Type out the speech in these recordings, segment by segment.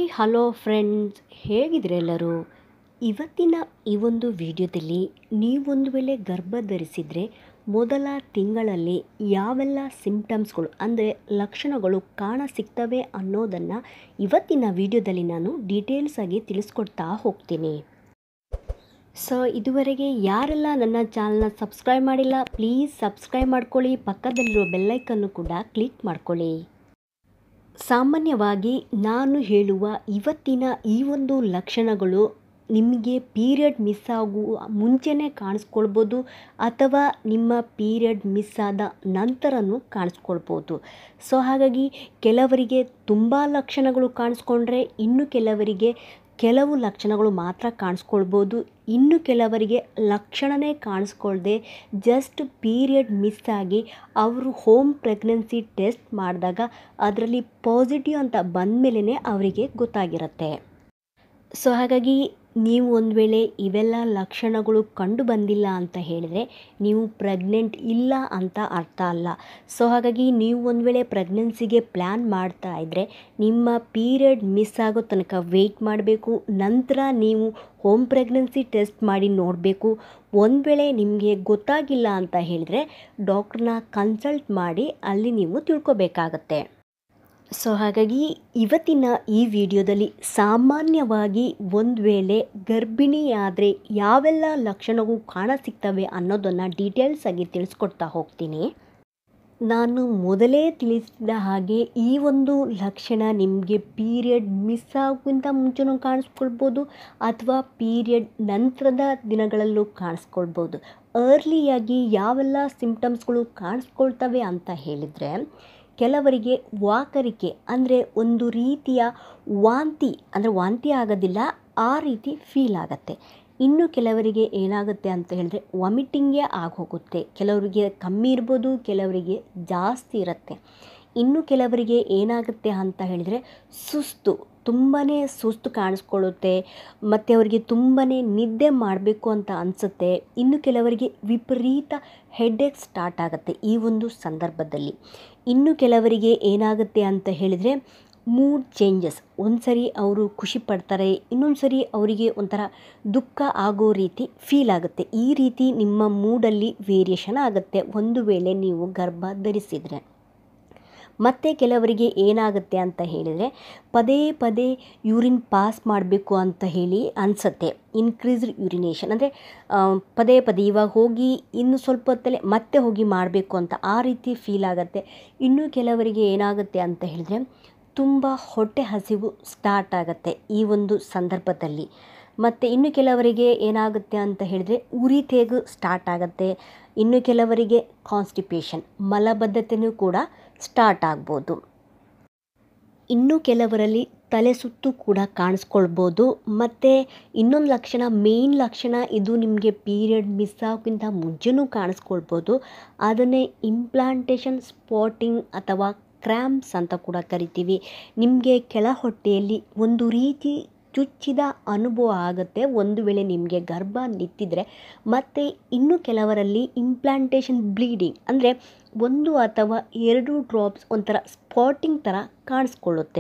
hi hello friends ಹೇಗಿದ್ರೆ ಎಲ್ಲರೂ ಇವತ್ತಿನ ಈ ಒಂದು ವಿಡಿಯೋದಲ್ಲಿ ನೀವೊಂದು ವೇಳೆ ಗರ್ಭ ಧರಿಸಿದರೆ ಮೊದಲ ತಿಂಗಳಲ್ಲಿ ಯಾವೆಲ್ಲ ಸಿಂಪ್ಟಮ್ಸ್ಗಳು ಅಂದರೆ ಲಕ್ಷಣಗಳು ಕಾಣ ಸಿಗ್ತವೆ ಅನ್ನೋದನ್ನು ಇವತ್ತಿನ ವಿಡಿಯೋದಲ್ಲಿ ನಾನು ಡೀಟೇಲ್ಸ್ ಆಗಿ ತಿಳಿಸ್ಕೊಡ್ತಾ ಹೋಗ್ತೀನಿ ಸೊ ಇದುವರೆಗೆ ಯಾರೆಲ್ಲ ನನ್ನ ಚಾನಲ್ನ ಸಬ್ಸ್ಕ್ರೈಬ್ ಮಾಡಿಲ್ಲ ಪ್ಲೀಸ್ ಸಬ್ಸ್ಕ್ರೈಬ್ ಮಾಡ್ಕೊಳ್ಳಿ ಪಕ್ಕದಲ್ಲಿರೋ ಬೆಲ್ಲೈಕನ್ನು ಕೂಡ ಕ್ಲಿಕ್ ಮಾಡ್ಕೊಳ್ಳಿ ಸಾಮಾನ್ಯವಾಗಿ ನಾನು ಹೇಳುವ ಇವತ್ತಿನ ಈ ಒಂದು ಲಕ್ಷಣಗಳು ನಿಮಗೆ ಪೀರಿಯಡ್ ಮಿಸ್ ಆಗುವ ಮುಂಚೆನೇ ಕಾಣಿಸ್ಕೊಳ್ಬೋದು ಅಥವಾ ನಿಮ್ಮ ಪೀರಿಯಡ್ ಮಿಸ್ ಆದ ನಂತರನೂ ಕಾಣಿಸ್ಕೊಳ್ಬೋದು ಸೊ ಹಾಗಾಗಿ ಕೆಲವರಿಗೆ ತುಂಬ ಲಕ್ಷಣಗಳು ಕಾಣಿಸ್ಕೊಂಡ್ರೆ ಇನ್ನು ಕೆಲವರಿಗೆ ಕೆಲವು ಲಕ್ಷಣಗಳು ಮಾತ್ರ ಕಾಣಿಸ್ಕೊಳ್ಬೋದು ಇನ್ನು ಕೆಲವರಿಗೆ ಲಕ್ಷಣವೇ ಕಾಣಿಸ್ಕೊಳ್ದೆ ಜಸ್ಟ್ ಪೀರಿಯಡ್ ಮಿಸ್ ಆಗಿ ಅವರು ಹೋಮ್ ಪ್ರೆಗ್ನೆನ್ಸಿ ಟೆಸ್ಟ್ ಮಾಡಿದಾಗ ಅದರಲ್ಲಿ ಪಾಸಿಟಿವ್ ಅಂತ ಬಂದ ಮೇಲೇ ಅವರಿಗೆ ಗೊತ್ತಾಗಿರುತ್ತೆ ಸೊ ಹಾಗಾಗಿ ನೀವು ಒಂದು ವೇಳೆ ಇವೆಲ್ಲ ಲಕ್ಷಣಗಳು ಕಂಡು ಬಂದಿಲ್ಲ ಅಂತ ಹೇಳಿದರೆ ನೀವು ಪ್ರೆಗ್ನೆಂಟ್ ಇಲ್ಲ ಅಂತ ಅರ್ಥ ಅಲ್ಲ ಸೊ ಹಾಗಾಗಿ ನೀವು ಒಂದು ವೇಳೆ ಪ್ರೆಗ್ನೆನ್ಸಿಗೆ ಪ್ಲ್ಯಾನ್ ಮಾಡ್ತಾ ಇದ್ದರೆ ನಿಮ್ಮ ಪೀರಿಯಡ್ ಮಿಸ್ ಆಗೋ ತನಕ ವೆಯ್ಟ್ ಮಾಡಬೇಕು ನಂತರ ನೀವು ಹೋಮ್ ಪ್ರೆಗ್ನೆನ್ಸಿ ಟೆಸ್ಟ್ ಮಾಡಿ ನೋಡಬೇಕು ಒಂದು ವೇಳೆ ನಿಮಗೆ ಗೊತ್ತಾಗಿಲ್ಲ ಅಂತ ಹೇಳಿದರೆ ಡಾಕ್ಟ್ರನ್ನ ಕನ್ಸಲ್ಟ್ ಮಾಡಿ ಅಲ್ಲಿ ನೀವು ತಿಳ್ಕೊಬೇಕಾಗತ್ತೆ ಸೊ ಹಾಗಾಗಿ ಇವತ್ತಿನ ಈ ವಿಡಿಯೋದಲ್ಲಿ ಸಾಮಾನ್ಯವಾಗಿ ಒಂದು ವೇಳೆ ಗರ್ಭಿಣಿಯಾದರೆ ಯಾವೆಲ್ಲ ಲಕ್ಷಣಗಳು ಕಾಣಸಿಗ್ತವೆ ಅನ್ನೋದನ್ನು ಡೀಟೇಲ್ಸ್ ಆಗಿ ತಿಳಿಸ್ಕೊಡ್ತಾ ಹೋಗ್ತೀನಿ ನಾನು ಮೊದಲೇ ತಿಳಿಸಿದ ಹಾಗೆ ಈ ಒಂದು ಲಕ್ಷಣ ನಿಮಗೆ ಪೀರಿಯಡ್ ಮಿಸ್ ಆಗೋಕ್ಕಿಂತ ಮುಂಚೆನೂ ಕಾಣಿಸ್ಕೊಳ್ಬೋದು ಅಥವಾ ಪೀರಿಯಡ್ ನಂತರದ ದಿನಗಳಲ್ಲೂ ಕಾಣಿಸ್ಕೊಳ್ಬೋದು ಅರ್ಲಿಯಾಗಿ ಯಾವೆಲ್ಲ ಸಿಂಪ್ಟಮ್ಸ್ಗಳು ಕಾಣಿಸ್ಕೊಳ್ತವೆ ಅಂತ ಹೇಳಿದರೆ ಕೆಲವರಿಗೆ ವಾಕರಿಕೆ ಅಂದರೆ ಒಂದು ರೀತಿಯ ವಾಂತಿ ಅಂದರೆ ವಾಂತಿ ಆಗೋದಿಲ್ಲ ಆ ರೀತಿ ಫೀಲ್ ಆಗುತ್ತೆ ಇನ್ನು ಕೆಲವರಿಗೆ ಏನಾಗುತ್ತೆ ಅಂತ ಹೇಳಿದ್ರೆ ವಾಮಿಟಿಂಗೇ ಆಗೋಗುತ್ತೆ ಕೆಲವರಿಗೆ ಕಮ್ಮಿ ಇರ್ಬೋದು ಕೆಲವರಿಗೆ ಜಾಸ್ತಿ ಇರುತ್ತೆ ಇನ್ನು ಕೆಲವರಿಗೆ ಏನಾಗುತ್ತೆ ಅಂತ ಹೇಳಿದರೆ ಸುಸ್ತು ತುಂಬಾ ಸುಸ್ತು ಕಾಣಿಸ್ಕೊಳ್ಳುತ್ತೆ ಮತ್ತು ಅವರಿಗೆ ತುಂಬಾ ನಿದ್ದೆ ಮಾಡಬೇಕು ಅಂತ ಅನಿಸುತ್ತೆ ಇನ್ನು ಕೆಲವರಿಗೆ ವಿಪರೀತ ಹೆಡ್ಏಕ್ ಸ್ಟಾರ್ಟ್ ಆಗುತ್ತೆ ಈ ಒಂದು ಸಂದರ್ಭದಲ್ಲಿ ಇನ್ನು ಕೆಲವರಿಗೆ ಏನಾಗುತ್ತೆ ಅಂತ ಹೇಳಿದರೆ ಮೂಡ್ ಚೇಂಜಸ್ ಒಂದು ಸರಿ ಅವರು ಖುಷಿ ಪಡ್ತಾರೆ ಇನ್ನೊಂದು ಸರಿ ಅವರಿಗೆ ಒಂಥರ ದುಃಖ ಆಗೋ ರೀತಿ ಫೀಲ್ ಆಗುತ್ತೆ ಈ ರೀತಿ ನಿಮ್ಮ ಮೂಡಲ್ಲಿ ವೇರಿಯೇಷನ್ ಆಗುತ್ತೆ ಒಂದು ವೇಳೆ ನೀವು ಗರ್ಭ ಧರಿಸಿದರೆ ಮತ್ತು ಕೆಲವರಿಗೆ ಏನಾಗುತ್ತೆ ಅಂತ ಹೇಳಿದರೆ ಪದೇ ಪದೇ ಯೂರಿನ್ ಪಾಸ್ ಮಾಡಬೇಕು ಅಂತ ಹೇಳಿ ಅನಿಸುತ್ತೆ ಇನ್ಕ್ರೀಸ್ಡ್ ಯೂರಿನೇಷನ್ ಅಂದರೆ ಪದೇ ಪದೇ ಇವಾಗ ಹೋಗಿ ಇನ್ನು ಸ್ವಲ್ಪ ಹೊತ್ತಲ್ಲೇ ಮತ್ತೆ ಹೋಗಿ ಮಾಡಬೇಕು ಅಂತ ಆ ರೀತಿ ಫೀಲ್ ಆಗುತ್ತೆ ಇನ್ನು ಕೆಲವರಿಗೆ ಏನಾಗುತ್ತೆ ಅಂತ ಹೇಳಿದರೆ ತುಂಬ ಹೊಟ್ಟೆ ಹಸಿವು ಸ್ಟಾರ್ಟ್ ಆಗುತ್ತೆ ಈ ಒಂದು ಸಂದರ್ಭದಲ್ಲಿ ಮತ್ತು ಇನ್ನು ಕೆಲವರಿಗೆ ಏನಾಗುತ್ತೆ ಅಂತ ಹೇಳಿದರೆ ಉರಿ ತೇಗು ಸ್ಟಾರ್ಟ್ ಆಗುತ್ತೆ ಇನ್ನು ಕೆಲವರಿಗೆ ಕಾನ್ಸ್ಟಿಪೇಷನ್ ಮಲಬದ್ಧತೆಯೂ ಕೂಡ ಸ್ಟಾರ್ಟ್ ಆಗ್ಬೋದು ಇನ್ನು ಕೆಲವರಲ್ಲಿ ತಲೆ ಸುತ್ತು ಕೂಡ ಕಾಣಿಸ್ಕೊಳ್ಬೋದು ಮತ್ತು ಇನ್ನೊಂದು ಲಕ್ಷಣ ಮೇಯ್ನ್ ಲಕ್ಷಣ ಇದು ನಿಮಗೆ ಪೀರಿಯಡ್ ಮಿಸ್ ಆಗೋಕ್ಕಿಂತ ಮುಂಚೆನೂ ಕಾಣಿಸ್ಕೊಳ್ಬೋದು ಅದನ್ನೇ ಇಂಪ್ಲಾಂಟೇಷನ್ ಸ್ಪಾಟಿಂಗ್ ಅಥವಾ ಕ್ರ್ಯಾಂಪ್ಸ್ ಅಂತ ಕೂಡ ಕರಿತೀವಿ ನಿಮಗೆ ಕೆಳ ಹೊಟ್ಟೆಯಲ್ಲಿ ಒಂದು ರೀತಿ ಚುಚ್ಚಿದ ಅನುಭವ ಆಗುತ್ತೆ ಒಂದು ವೇಳೆ ನಿಮಗೆ ಗರ್ಭ ನಿಂತಿದ್ರೆ ಮತ್ತು ಇನ್ನು ಕೆಲವರಲ್ಲಿ ಇಂಪ್ಲಾಂಟೇಷನ್ ಬ್ಲೀಡಿಂಗ್ ಅಂದರೆ ಒಂದು ಅಥವಾ ಎರಡು ಡ್ರಾಪ್ಸ್ ಒಂಥರ ಸ್ಪಾಟಿಂಗ್ ಥರ ಕಾಣಿಸ್ಕೊಳ್ಳುತ್ತೆ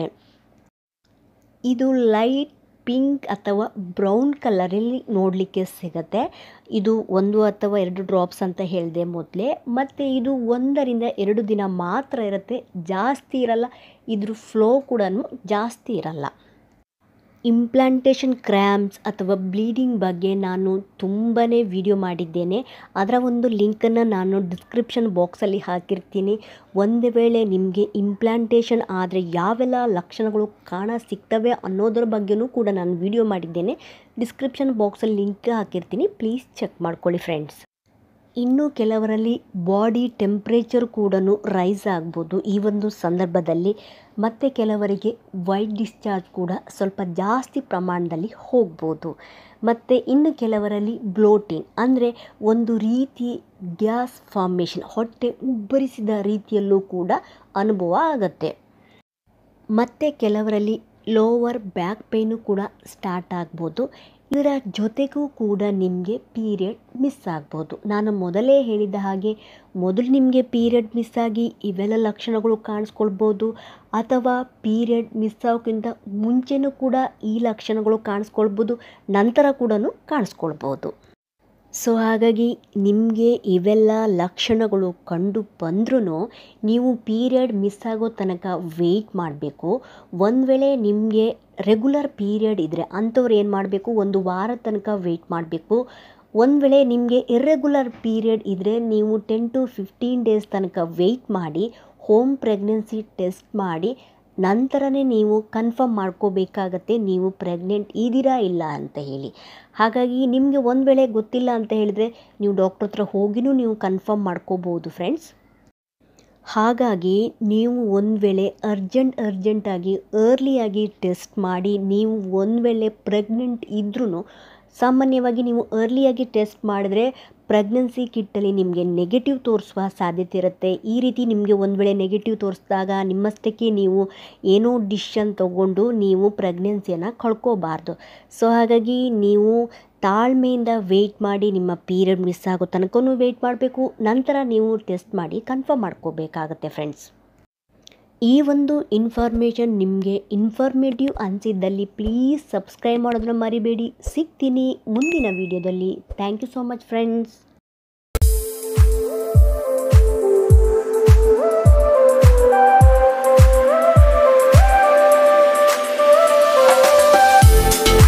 ಇದು ಲೈಟ್ ಪಿಂಕ್ ಅಥವಾ ಬ್ರೌನ್ ಕಲರಲ್ಲಿ ನೋಡಲಿಕ್ಕೆ ಸಿಗುತ್ತೆ ಇದು ಒಂದು ಅಥವಾ ಎರಡು ಡ್ರಾಪ್ಸ್ ಅಂತ ಹೇಳಿದೆ ಮೊದಲೇ ಮತ್ತು ಇದು ಒಂದರಿಂದ ಎರಡು ದಿನ ಮಾತ್ರ ಇರುತ್ತೆ ಜಾಸ್ತಿ ಇರಲ್ಲ ಇದ್ರ ಫ್ಲೋ ಕೂಡ ಜಾಸ್ತಿ ಇರಲ್ಲ ಇಂಪ್ಲಾಂಟೇಷನ್ ಕ್ರ್ಯಾಂಪ್ಸ್ ಅಥವಾ ಬ್ಲೀಡಿಂಗ್ ಬಗ್ಗೆ ನಾನು ತುಂಬಾ ವಿಡಿಯೋ ಮಾಡಿದ್ದೇನೆ ಅದರ ಒಂದು ಲಿಂಕನ್ನು ನಾನು ಡಿಸ್ಕ್ರಿಪ್ಷನ್ ಬಾಕ್ಸಲ್ಲಿ ಹಾಕಿರ್ತೀನಿ ಒಂದು ವೇಳೆ ನಿಮಗೆ ಇಂಪ್ಲಾಂಟೇಷನ್ ಆದರೆ ಯಾವೆಲ್ಲ ಲಕ್ಷಣಗಳು ಕಾಣ ಸಿಗ್ತವೆ ಅನ್ನೋದ್ರ ಬಗ್ಗೆನೂ ಕೂಡ ನಾನು ವಿಡಿಯೋ ಮಾಡಿದ್ದೇನೆ ಡಿಸ್ಕ್ರಿಪ್ಷನ್ ಬಾಕ್ಸಲ್ಲಿ ಲಿಂಕ್ ಹಾಕಿರ್ತೀನಿ ಪ್ಲೀಸ್ ಚೆಕ್ ಮಾಡ್ಕೊಳ್ಳಿ ಫ್ರೆಂಡ್ಸ್ ಇನ್ನು ಕೆಲವರಲ್ಲಿ ಬಾಡಿ ಟೆಂಪ್ರೇಚರ್ ಕೂಡ ರೈಸ್ ಆಗ್ಬೋದು ಈ ಒಂದು ಸಂದರ್ಭದಲ್ಲಿ ಮತ್ತು ಕೆಲವರಿಗೆ ವೈಟ್ ಡಿಸ್ಚಾರ್ಜ್ ಕೂಡ ಸ್ವಲ್ಪ ಜಾಸ್ತಿ ಪ್ರಮಾಣದಲ್ಲಿ ಹೋಗ್ಬೋದು ಮತ್ತು ಇನ್ನು ಕೆಲವರಲ್ಲಿ ಬ್ಲೋಟಿಂಗ್ ಅಂದರೆ ಒಂದು ರೀತಿ ಗ್ಯಾಸ್ ಫಾರ್ಮೇಷನ್ ಹೊಟ್ಟೆ ಉಬ್ಬರಿಸಿದ ರೀತಿಯಲ್ಲೂ ಕೂಡ ಅನುಭವ ಆಗುತ್ತೆ ಮತ್ತು ಕೆಲವರಲ್ಲಿ ಲೋವರ್ ಬ್ಯಾಕ್ ಪೇಯ್ನು ಕೂಡ ಸ್ಟಾರ್ಟ್ ಆಗ್ಬೋದು ಇದರ ಜೊತೆಗೂ ಕೂಡ ನಿಮಗೆ ಪೀರಿಯಡ್ ಮಿಸ್ ಆಗ್ಬೋದು ನಾನು ಮೊದಲೇ ಹೇಳಿದ ಹಾಗೆ ಮೊದಲು ನಿಮಗೆ ಪೀರಿಯಡ್ ಮಿಸ್ ಆಗಿ ಇವೆಲ್ಲ ಲಕ್ಷಣಗಳು ಕಾಣಿಸ್ಕೊಳ್ಬೋದು ಅಥವಾ ಪೀರಿಯಡ್ ಮಿಸ್ ಆಗೋಕ್ಕಿಂತ ಮುಂಚೆನೂ ಕೂಡ ಈ ಲಕ್ಷಣಗಳು ಕಾಣಿಸ್ಕೊಳ್ಬೋದು ನಂತರ ಕೂಡ ಕಾಣಿಸ್ಕೊಳ್ಬೋದು ಸೊ ಹಾಗಾಗಿ ನಿಮಗೆ ಇವೆಲ್ಲ ಲಕ್ಷಣಗಳು ಕಂಡು ಬಂದ್ರೂ ನೀವು ಪೀರಿಯಡ್ ಮಿಸ್ ಆಗೋ ತನಕ ವೆಯ್ಟ್ ಮಾಡಬೇಕು ಒಂದು ವೇಳೆ ನಿಮಗೆ ರೆಗ್ಯುಲರ್ ಪೀರಿಯಡ್ ಇದ್ದರೆ ಅಂಥವ್ರು ಏನು ಮಾಡಬೇಕು ಒಂದು ವಾರ ತನಕ ವೆಯ್ಟ್ ಮಾಡಬೇಕು ಒಂದು ವೇಳೆ ನಿಮಗೆ ಇರ್ರೆಗ್ಯುಲರ್ ಪೀರಿಯಡ್ ಇದ್ದರೆ ನೀವು ಟೆನ್ ಟು ಫಿಫ್ಟೀನ್ ಡೇಸ್ ತನಕ ವೆಯ್ಟ್ ಮಾಡಿ ಹೋಮ್ ಪ್ರೆಗ್ನೆನ್ಸಿ ಟೆಸ್ಟ್ ಮಾಡಿ ನಂತರನೇ ನೀವು ಕನ್ಫರ್ಮ್ ಮಾಡ್ಕೋಬೇಕಾಗತ್ತೆ ನೀವು ಪ್ರೆಗ್ನೆಂಟ್ ಇದ್ದೀರಾ ಇಲ್ಲ ಅಂತ ಹೇಳಿ ಹಾಗಾಗಿ ನಿಮಗೆ ಒಂದು ವೇಳೆ ಗೊತ್ತಿಲ್ಲ ಅಂತ ಹೇಳಿದರೆ ನೀವು ಡಾಕ್ಟ್ರ್ ಹತ್ರ ಹೋಗಿನೂ ನೀವು ಕನ್ಫರ್ಮ್ ಮಾಡ್ಕೋಬೋದು ಫ್ರೆಂಡ್ಸ್ ಹಾಗಾಗಿ ನೀವು ಒಂದು ವೇಳೆ ಅರ್ಜೆಂಟ್ ಅರ್ಜೆಂಟಾಗಿ ಅರ್ಲಿಯಾಗಿ ಟೆಸ್ಟ್ ಮಾಡಿ ನೀವು ಒಂದು ವೇಳೆ ಪ್ರೆಗ್ನೆಂಟ್ ಇದ್ರೂ ಸಾಮಾನ್ಯವಾಗಿ ನೀವು ಅರ್ಲಿಯಾಗಿ ಟೆಸ್ಟ್ ಮಾಡಿದ್ರೆ ಪ್ರೆಗ್ನೆನ್ಸಿ ಕಿಟ್ಟಲ್ಲಿ ನಿಮಗೆ ನೆಗೆಟಿವ್ ತೋರಿಸುವ ಸಾಧ್ಯತೆ ಇರುತ್ತೆ ಈ ರೀತಿ ನಿಮಗೆ ಒಂದು ವೇಳೆ ನೆಗೆಟಿವ್ ತೋರಿಸಿದಾಗ ನಿಮ್ಮಷ್ಟಕ್ಕೆ ನೀವು ಏನೋ ಡಿಶನ್ ತಗೊಂಡು ನೀವು ಪ್ರೆಗ್ನೆನ್ಸಿಯನ್ನು ಕಳ್ಕೋಬಾರ್ದು ಸೊ ಹಾಗಾಗಿ ನೀವು ತಾಳ್ಮೆಯಿಂದ ವೆಯ್ಟ್ ಮಾಡಿ ನಿಮ್ಮ ಪೀರಿಯಡ್ ಮಿಸ್ ಆಗೋ ತನಕನೂ ವೆಯ್ಟ್ ಮಾಡಬೇಕು ನಂತರ ನೀವು ಟೆಸ್ಟ್ ಮಾಡಿ ಕನ್ಫರ್ಮ್ ಮಾಡ್ಕೋಬೇಕಾಗತ್ತೆ ಫ್ರೆಂಡ್ಸ್ ಈ ಒಂದು ಇನ್ಫಾರ್ಮೇಷನ್ ನಿಮಗೆ ಇನ್ಫಾರ್ಮೇಟಿವ್ ಅನಿಸಿದ್ದಲ್ಲಿ ಪ್ಲೀಸ್ ಸಬ್ಸ್ಕ್ರೈಬ್ ಮಾಡೋದನ್ನ ಮರಿಬೇಡಿ ಸಿಗ್ತೀನಿ ಮುಂದಿನ ವೀಡಿಯೋದಲ್ಲಿ thank you so much friends